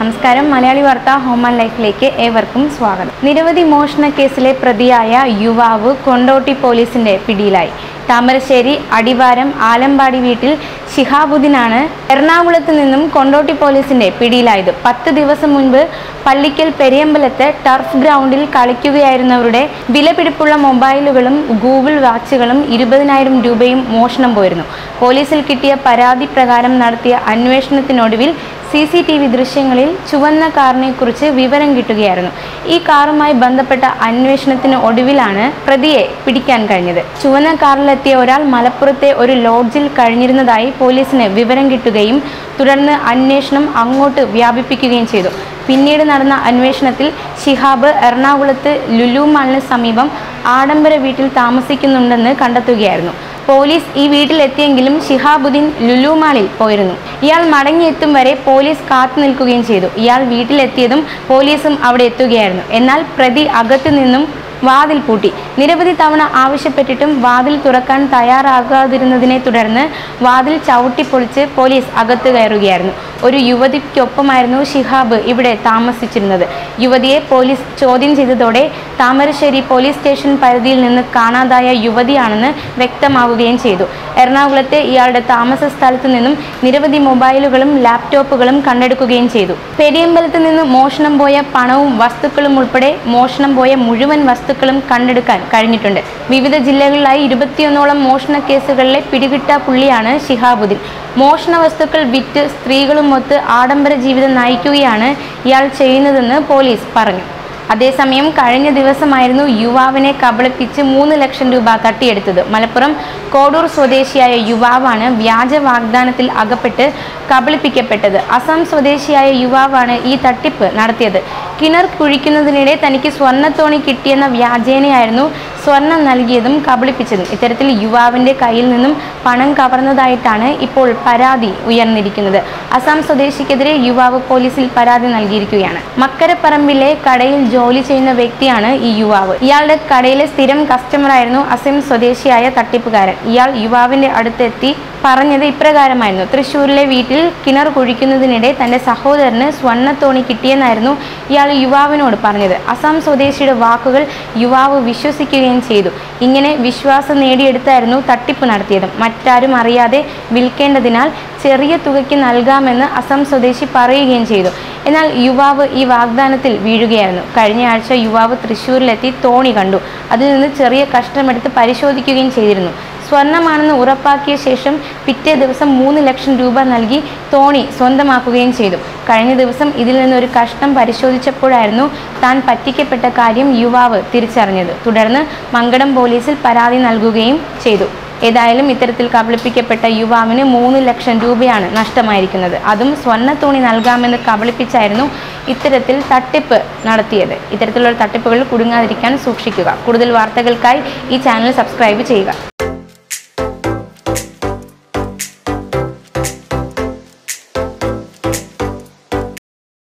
നമസ്കാരം മലയാളി വാർത്ത home and ലൈഫിലേക്ക് ഏവർക്കും സ്വാഗതം നിരവധി മോഷണ കേസിലെ പ്രതിയായ യുവാവ് കൊണ്ടോട്ടി പോലീസിന്റെ പിടിയിലായി താമരശ്ശേരി അടിവാരം ആലമ്പാടി വീട്ടിൽ ശിഹാബുദ്ദീനാണ് എറണാകുളത്ത് നിന്നും കൊണ്ടോട്ടി പോലീസിന്റെ പിടിയിലായത് പത്ത് ദിവസം മുൻപ് പള്ളിക്കൽ പെരിയമ്പലത്ത് ടർഫ് ഗ്രൗണ്ടിൽ കളിക്കുകയായിരുന്നവരുടെ വിലപിടിപ്പുള്ള മൊബൈലുകളും ഗൂഗിൾ വാച്ചുകളും ഇരുപതിനായിരം രൂപയും മോഷണം പോയിരുന്നു പോലീസിൽ കിട്ടിയ പരാതി പ്രകാരം നടത്തിയ അന്വേഷണത്തിനൊടുവിൽ സി സി ടി വി ദൃശ്യങ്ങളിൽ ചുവന്ന കാറിനെ കുറിച്ച് വിവരം കിട്ടുകയായിരുന്നു ഈ കാറുമായി ബന്ധപ്പെട്ട അന്വേഷണത്തിന് ഒടുവിലാണ് പ്രതിയെ പിടിക്കാൻ കഴിഞ്ഞത് ചുവന്ന കാറിലെത്തിയ ഒരാൾ മലപ്പുറത്തെ ഒരു ലോഡ്ജിൽ കഴിഞ്ഞിരുന്നതായി പോലീസിന് വിവരം കിട്ടുകയും തുടർന്ന് അന്വേഷണം അങ്ങോട്ട് വ്യാപിപ്പിക്കുകയും ചെയ്തു പിന്നീട് നടന്ന അന്വേഷണത്തിൽ ഷിഹാബ് എറണാകുളത്ത് ലുലു മാളിന് സമീപം ആഡംബര വീട്ടിൽ താമസിക്കുന്നുണ്ടെന്ന് കണ്ടെത്തുകയായിരുന്നു പോലീസ് ഈ വീട്ടിലെത്തിയെങ്കിലും ഷിഹാബുദ്ദീൻ ലുലു മാളിൽ പോയിരുന്നു ഇയാൾ മടങ്ങിയെത്തും വരെ പോലീസ് കാത്തു നിൽക്കുകയും ചെയ്തു ഇയാൾ വീട്ടിലെത്തിയതും പോലീസും അവിടെ എത്തുകയായിരുന്നു എന്നാൽ പ്രതി അകത്തു നിന്നും വാതിൽ പൂട്ടി നിരവധി തവണ ആവശ്യപ്പെട്ടിട്ടും വാതിൽ തുറക്കാൻ തയ്യാറാകാതിരുന്നതിനെ തുടർന്ന് വാതിൽ ചവിട്ടിപ്പൊളിച്ച് പോലീസ് അകത്ത് കയറുകയായിരുന്നു ഒരു യുവതിക്കൊപ്പമായിരുന്നു ഷിഹാബ് ഇവിടെ താമസിച്ചിരുന്നത് യുവതിയെ പോലീസ് ചോദ്യം ചെയ്തതോടെ താമരശ്ശേരി പോലീസ് സ്റ്റേഷൻ പരിധിയിൽ നിന്ന് കാണാതായ യുവതിയാണെന്ന് വ്യക്തമാവുകയും ചെയ്തു എറണാകുളത്തെ ഇയാളുടെ താമസ സ്ഥലത്തു നിന്നും നിരവധി മൊബൈലുകളും ലാപ്ടോപ്പുകളും കണ്ടെടുക്കുകയും ചെയ്തു പെരിയമ്പലത്ത് നിന്ന് മോഷണം പോയ പണവും വസ്തുക്കളും ഉൾപ്പെടെ മോഷണം പോയ മുഴുവൻ വസ്തുക്കളും കണ്ടെടുക്കാൻ കഴിഞ്ഞിട്ടുണ്ട് വിവിധ ജില്ലകളിലായി ഇരുപത്തിയൊന്നോളം മോഷണ കേസുകളിലെ പിടികിട്ട പുള്ളിയാണ് ഷിഹാബുദ്ദീൻ മോഷണ വസ്തുക്കൾ വിറ്റ് സ്ത്രീകളുമൊത്ത് ആഡംബര ജീവിതം നയിക്കുകയാണ് ഇയാൾ ചെയ്യുന്നതെന്ന് പോലീസ് പറഞ്ഞു അതേസമയം കഴിഞ്ഞ ദിവസമായിരുന്നു യുവാവിനെ കബളിപ്പിച്ച് മൂന്ന് ലക്ഷം രൂപ തട്ടിയെടുത്തത് മലപ്പുറം കോഡൂർ സ്വദേശിയായ യുവാവാണ് വ്യാജ വാഗ്ദാനത്തിൽ അകപ്പെട്ട് കബളിപ്പിക്കപ്പെട്ടത് അസം സ്വദേശിയായ യുവാവാണ് ഈ തട്ടിപ്പ് നടത്തിയത് കിണർ കുഴിക്കുന്നതിനിടെ തനിക്ക് സ്വർണ്ണത്തോണി കിട്ടിയെന്ന വ്യാജേനയായിരുന്നു സ്വർണം നൽകിയതും കബളിപ്പിച്ചതും ഇത്തരത്തിൽ യുവാവിന്റെ കയ്യിൽ നിന്നും പണം കവർന്നതായിട്ടാണ് ഇപ്പോൾ പരാതി ഉയർന്നിരിക്കുന്നത് അസം സ്വദേശിക്കെതിരെ യുവാവ് പോലീസിൽ പരാതി നൽകിയിരിക്കുകയാണ് മക്കരപ്പറമ്പിലെ കടയിൽ ജോലി ചെയ്യുന്ന വ്യക്തിയാണ് ഈ യുവാവ് ഇയാളുടെ കടയിലെ സ്ഥിരം കസ്റ്റമറായിരുന്നു അസം സ്വദേശിയായ തട്ടിപ്പുകാരൻ ഇയാൾ യുവാവിന്റെ അടുത്തെത്തി പറഞ്ഞത് ഇപ്രകാരമായിരുന്നു തൃശ്ശൂരിലെ വീട്ടിൽ കിണർ കുഴിക്കുന്നതിനിടെ തന്റെ സഹോദരന് സ്വർണ്ണത്തോണി കിട്ടിയെന്നായിരുന്നു ഇയാൾ യുവാവിനോട് പറഞ്ഞത് അസം സ്വദേശിയുടെ വാക്കുകൾ യുവാവ് വിശ്വസിക്കുകയും ചെയ്തു ഇങ്ങനെ വിശ്വാസം നേടിയെടുത്തായിരുന്നു തട്ടിപ്പ് നടത്തിയത് മറ്റാരും അറിയാതെ വിൽക്കേണ്ടതിനാൽ ചെറിയ തുകയ്ക്ക് നൽകാമെന്ന് അസം സ്വദേശി പറയുകയും ചെയ്തു എന്നാൽ യുവാവ് ഈ വാഗ്ദാനത്തിൽ വീഴുകയായിരുന്നു കഴിഞ്ഞ ആഴ്ച യുവാവ് തൃശ്ശൂരിലെത്തി തോണി കണ്ടു അതിൽ നിന്ന് ചെറിയ കഷ്ടമെടുത്ത് പരിശോധിക്കുകയും ചെയ്തിരുന്നു സ്വർണമാണെന്ന് ഉറപ്പാക്കിയ ശേഷം പിറ്റേ ദിവസം മൂന്ന് ലക്ഷം രൂപ നൽകി തോണി സ്വന്തമാക്കുകയും ചെയ്തു കഴിഞ്ഞ ദിവസം ഇതിൽ നിന്നൊരു കഷ്ണം പരിശോധിച്ചപ്പോഴായിരുന്നു താൻ പറ്റിക്കപ്പെട്ട കാര്യം യുവാവ് തിരിച്ചറിഞ്ഞത് തുടർന്ന് മങ്കടം പോലീസിൽ പരാതി നൽകുകയും ചെയ്തു ഏതായാലും ഇത്തരത്തിൽ കബളിപ്പിക്കപ്പെട്ട യുവാവിന് മൂന്ന് ലക്ഷം രൂപയാണ് നഷ്ടമായിരിക്കുന്നത് അതും സ്വർണ്ണത്തോണി നൽകാമെന്ന് കബളിപ്പിച്ചായിരുന്നു ഇത്തരത്തിൽ തട്ടിപ്പ് നടത്തിയത് ഇത്തരത്തിലുള്ള തട്ടിപ്പുകൾ കുടുങ്ങാതിരിക്കാൻ സൂക്ഷിക്കുക കൂടുതൽ വാർത്തകൾക്കായി ഈ ചാനൽ സബ്സ്ക്രൈബ് ചെയ്യുക